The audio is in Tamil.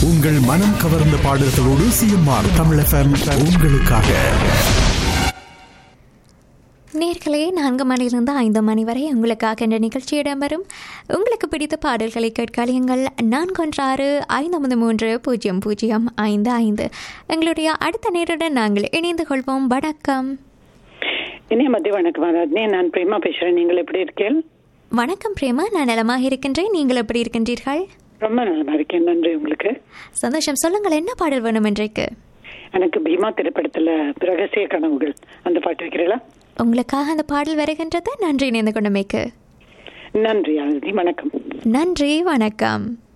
உங்கள் மனம் கவர்ந்த பாடல்களோடு சிஎம்ஆர் தமிழ் எஃப்எம் உங்களுக்காக நேர்களே நான்கு மணியிலிருந்து ஐந்து மணி வரை உங்களுக்காக இந்த நிகழ்ச்சி இடம்பெறும் உங்களுக்கு பிடித்த பாடல்களை கேட்கலியுங்கள் நான்கு ஒன்று ஆறு ஐந்து ஒன்பது மூன்று பூஜ்ஜியம் பூஜ்ஜியம் ஐந்து ஐந்து எங்களுடைய அடுத்த நேருடன் நாங்கள் இணைந்து கொள்வோம் வணக்கம் இனிய மதிய வணக்கம் ஆராத்னி நான் பிரேமா பேசுறேன் நீங்கள் எப்படி இருக்கீர்கள் வணக்கம் பிரேமா நான் நலமாக இருக்கின்றேன் நீங்கள் எப்படி இருக்கின்றீர்கள் ரொம்ப நலமா இருக்கேன் நன்றி உங்களுக்கு சந்தோஷம் சொல்லுங்கள் என்ன பாடல் வேணும் இன்றைக்கு எனக்கு பீமா திரைப்படத்துல ரகசிய கனவுகள் அந்த பாட்டு வைக்கிறீங்களா உங்களுக்காக அந்த பாடல் வருகின்றது நன்றி இணைந்து கொண்டமைக்கு நன்றி ஆராத்னி வணக்கம் நன்றி வணக்கம்